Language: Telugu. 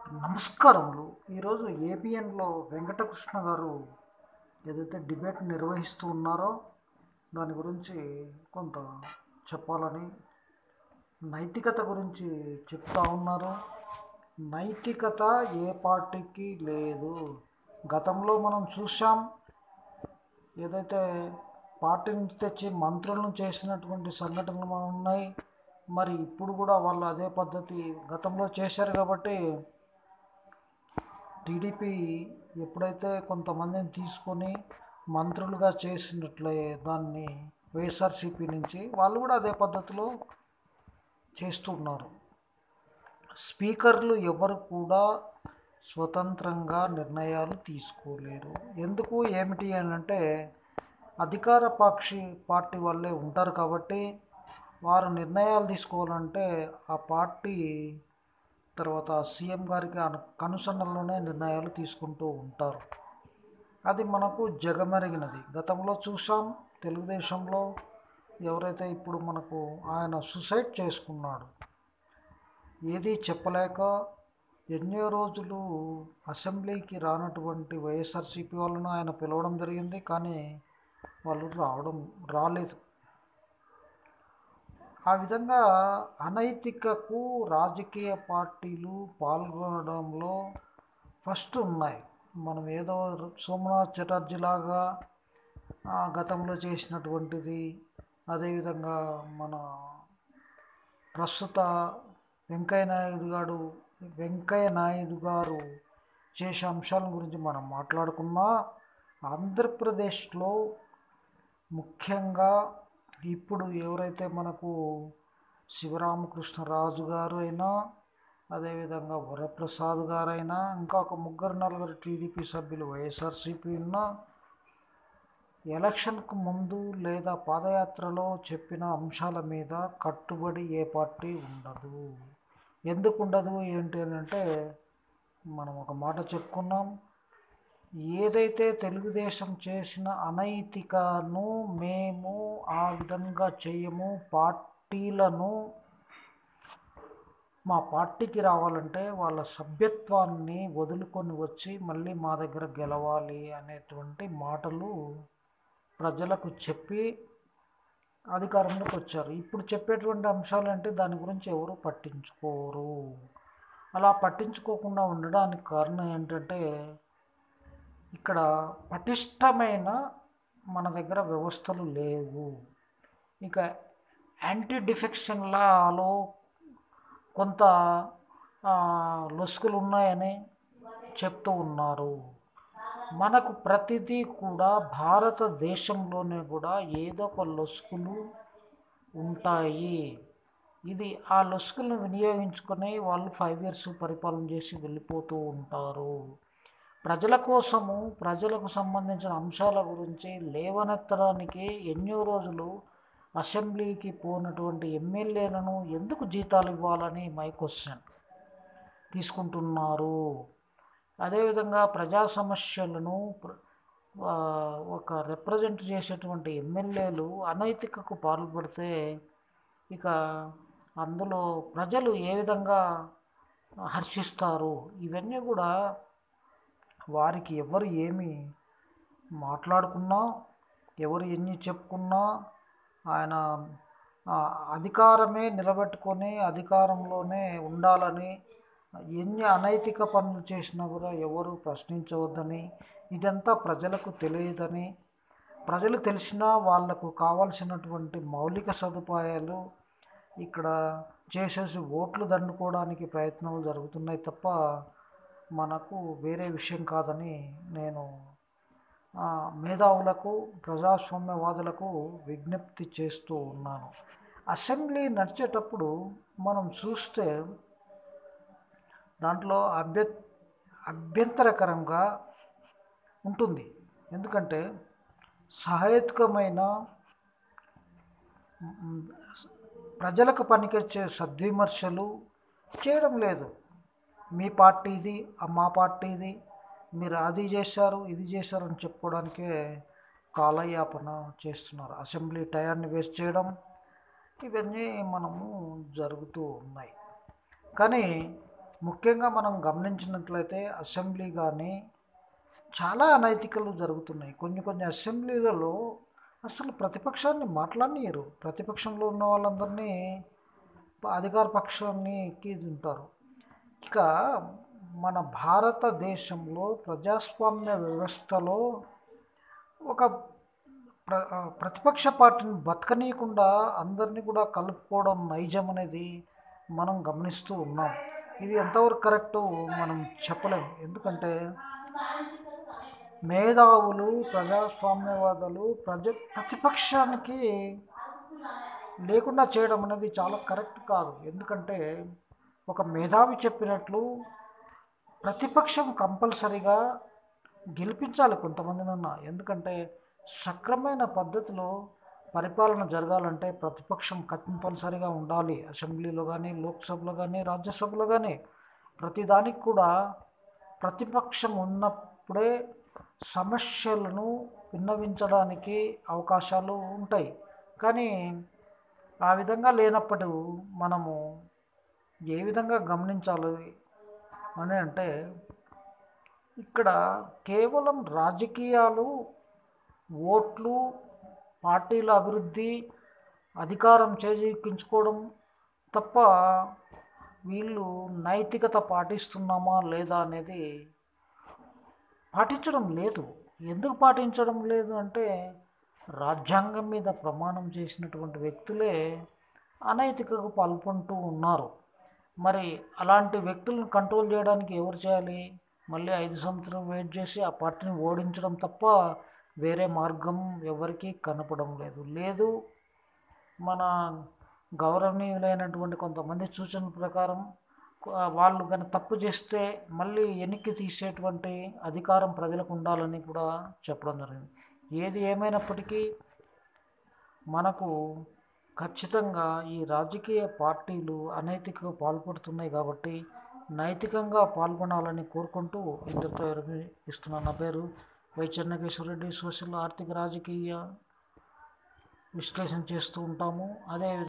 నమస్కారములు ఈరోజు ఏబిఎన్లో వెంకటకృష్ణ గారు ఏదైతే డిబేట్ నిర్వహిస్తూ ఉన్నారో దాని గురించి కొంత చెప్పాలని నైతికత గురించి చెప్తా ఉన్నారు నైతికత ఏ పార్టీకి లేదు గతంలో మనం చూసాం ఏదైతే పార్టీ నుంచి తెచ్చి మంత్రులను చేసినటువంటి సంఘటనలు మనం ఉన్నాయి మరి ఇప్పుడు కూడా వాళ్ళు అదే పద్ధతి గతంలో చేశారు కాబట్టి టీడీపీ ఎప్పుడైతే కొంతమందిని తీసుకొని మంత్రులుగా చేసినట్లే దాన్ని వైఎస్ఆర్సీపీ నుంచి వాళ్ళు కూడా అదే పద్ధతిలో చేస్తున్నారు స్పీకర్లు ఎవరు కూడా స్వతంత్రంగా నిర్ణయాలు తీసుకోలేరు ఎందుకు ఏమిటి అని అంటే అధికార పక్షి పార్టీ వాళ్ళే ఉంటారు కాబట్టి వారు నిర్ణయాలు తీసుకోవాలంటే ఆ పార్టీ తర్వాత సీఎం గారికి అను కనుసన్నల్లోనే నిర్ణయాలు తీసుకుంటూ ఉంటారు అది మనకు జగమెరిగినది గతంలో చూసాం తెలుగుదేశంలో ఎవరైతే ఇప్పుడు మనకు ఆయన సుసైడ్ చేసుకున్నాడు ఏది చెప్పలేక ఎన్నో రోజులు అసెంబ్లీకి రానటువంటి వైఎస్ఆర్సీపీ వాళ్ళను ఆయన పిలవడం జరిగింది కానీ వాళ్ళు రావడం రాలేదు ఆ విధంగా అనైతికకు రాజకీయ పార్టీలు పాల్గొనడంలో ఫస్ట్ ఉన్నాయి మనం ఏదో సోమనాథ్ చటర్జీ లాగా గతంలో చేసినటువంటిది అదేవిధంగా మన ప్రస్తుత వెంకయ్య నాయుడు గారు వెంకయ్య నాయుడు గారు చేసే అంశాల గురించి మనం మాట్లాడుకున్నా ఆంధ్రప్రదేశ్లో ముఖ్యంగా ఇప్పుడు ఎవరైతే మనకు శివరామకృష్ణరాజు గారు అయినా అదేవిధంగా వరప్రసాద్ గారైనా ఇంకా ఒక ముగ్గురు నలుగురు టీడీపీ సభ్యులు వైఎస్ఆర్సీపీ ఉన్నా ఎలక్షన్కు ముందు లేదా పాదయాత్రలో చెప్పిన అంశాల మీద కట్టుబడి ఏ పార్టీ ఉండదు ఎందుకు ఉండదు ఏంటి అని అంటే మనం ఒక మాట చెప్పుకున్నాం ఏదైతే తెలుగుదేశం చేసిన అనైతికను మేము ఆ విధంగా చేయము పార్టీలను మా పార్టీకి రావాలంటే వాళ్ళ సభ్యత్వాన్ని వదులుకొని వచ్చి మళ్ళీ మా దగ్గర గెలవాలి అనేటువంటి మాటలు ప్రజలకు చెప్పి అధికారంలోకి వచ్చారు ఇప్పుడు చెప్పేటువంటి అంశాలు అంటే దాని గురించి ఎవరు పట్టించుకోరు అలా పట్టించుకోకుండా ఉండడానికి కారణం ఏంటంటే ఇక్కడ పటిష్టమైన మన దగ్గర వ్యవస్థలు లేవు ఇక యాంటీ డిఫెక్షన్ లాలో కొంత లొసుకులు ఉన్నాయని చెప్తూ ఉన్నారు మనకు ప్రతిదీ కూడా భారతదేశంలోనే కూడా ఏదో ఒక లొసుకులు ఉంటాయి ఇది ఆ లొసుకులను వినియోగించుకొని వాళ్ళు ఫైవ్ ఇయర్స్ పరిపాలన చేసి వెళ్ళిపోతూ ఉంటారు ప్రజల కోసము ప్రజలకు సంబంధించిన అంశాల గురించి లేవనెత్తడానికి ఎన్నో రోజులు అసెంబ్లీకి పోనటువంటి ఎమ్మెల్యేలను ఎందుకు జీతాలు ఇవ్వాలని మై క్వశ్చన్ తీసుకుంటున్నారు అదేవిధంగా ప్రజా సమస్యలను ఒక రిప్రజెంట్ చేసేటువంటి ఎమ్మెల్యేలు అనైతికకు పాల్పడితే ఇక అందులో ప్రజలు ఏ విధంగా హర్షిస్తారు ఇవన్నీ కూడా వారికి ఎవరు ఏమి మాట్లాడుకున్నా ఎవరు ఎన్ని చెప్పుకున్నా ఆయన అధికారమే నిలబెట్టుకొని అధికారంలోనే ఉండాలని ఎన్ని అనైతిక పనులు చేసినా కూడా ఎవరు ప్రశ్నించవద్దని ఇదంతా ప్రజలకు తెలియదని ప్రజలు తెలిసినా వాళ్లకు కావాల్సినటువంటి మౌలిక సదుపాయాలు ఇక్కడ చేసేసి ఓట్లు దండుకోవడానికి ప్రయత్నాలు జరుగుతున్నాయి తప్ప మనకు వేరే విషయం కాదని నేను మేధావులకు ప్రజాస్వామ్యవాదులకు విజ్ఞప్తి చేస్తూ ఉన్నాను అసెంబ్లీ నడిచేటప్పుడు మనం చూస్తే దాంట్లో అభ్య అభ్యంతరకరంగా ఉంటుంది ఎందుకంటే సహేతుకమైన ప్రజలకు పనికొచ్చే సద్విమర్శలు చేయడం లేదు మీ పార్టీ ఇది మా పార్టీ ఇది మీరు అది చేశారు ఇది చేశారు అని చెప్పుకోవడానికే కాలయాపన చేస్తున్నారు అసెంబ్లీ టయాన్ని వేస్ట్ చేయడం ఇవన్నీ మనము జరుగుతూ ఉన్నాయి కానీ ముఖ్యంగా మనం గమనించినట్లయితే అసెంబ్లీ కానీ చాలా అనైతికలు జరుగుతున్నాయి కొన్ని కొన్ని అసెంబ్లీలలో అసలు ప్రతిపక్షాన్ని మాట్లాడనీయరు ప్రతిపక్షంలో ఉన్న వాళ్ళందరినీ అధికార పక్షానికి ఉంటారు ఇక మన భారతదేశంలో ప్రజాస్వామ్య వ్యవస్థలో ఒక ప్ర ప్రతిపక్ష పార్టీని బతకనీయకుండా అందరినీ కూడా కలుపుకోవడం నైజం అనేది మనం గమనిస్తూ ఉన్నాం ఇది ఎంతవరకు కరెక్టో మనం చెప్పలేం ఎందుకంటే మేధావులు ప్రజాస్వామ్యవాదులు ప్రజ ప్రతిపక్షానికి లేకుండా చేయడం అనేది చాలా కరెక్ట్ కాదు ఎందుకంటే ఒక మేధావి చెప్పినట్లు ప్రతిపక్షం కంపల్సరిగా గెలిపించాలి కొంతమందినన్నా ఎందుకంటే సక్రమైన పద్ధతిలో పరిపాలన జరగాలంటే ప్రతిపక్షం కంపల్సరిగా ఉండాలి అసెంబ్లీలో కానీ లోక్సభలో కానీ రాజ్యసభలో కానీ ప్రతిదానికి కూడా ప్రతిపక్షం ఉన్నప్పుడే సమస్యలను విన్నవించడానికి అవకాశాలు ఉంటాయి కానీ ఆ విధంగా లేనప్పుడు మనము ఏ విధంగా గమనించాలి అని అంటే ఇక్కడ కేవలం రాజకీయాలు ఓట్లు పార్టీల అభివృద్ధి అధికారం చేజిక్కించుకోవడం తప్ప వీళ్ళు నైతికత పాటిస్తున్నామా లేదా అనేది పాటించడం లేదు ఎందుకు పాటించడం లేదు అంటే రాజ్యాంగం మీద ప్రమాణం చేసినటువంటి వ్యక్తులే అనైతికకు పాల్గొంటూ ఉన్నారు మరి అలాంటి వ్యక్తులను కంట్రోల్ చేయడానికి ఎవరు చేయాలి మళ్ళీ ఐదు సంవత్సరం వెయిట్ చేసి ఆ పార్టీని ఓడించడం తప్ప వేరే మార్గం ఎవరికీ కనపడం లేదు లేదు మన గౌరవనీయులైనటువంటి కొంతమంది సూచనల ప్రకారం వాళ్ళు కానీ తప్పు చేస్తే మళ్ళీ వెనక్కి తీసేటువంటి అధికారం ప్రజలకు ఉండాలని కూడా చెప్పడం జరిగింది ఏది ఏమైనప్పటికీ మనకు ఖచ్చితంగా ఈ రాజకీయ పార్టీలు అనైతికంగా పాల్పడుతున్నాయి కాబట్టి నైతికంగా పాల్గొనాలని కోరుకుంటూ ఇంతటితో ఇస్తున్న నా పేరు వై చెన్నకేశ్వరరెడ్డి సోషల్ ఆర్థిక రాజకీయ విశ్లేషణ చేస్తూ ఉంటాము అదే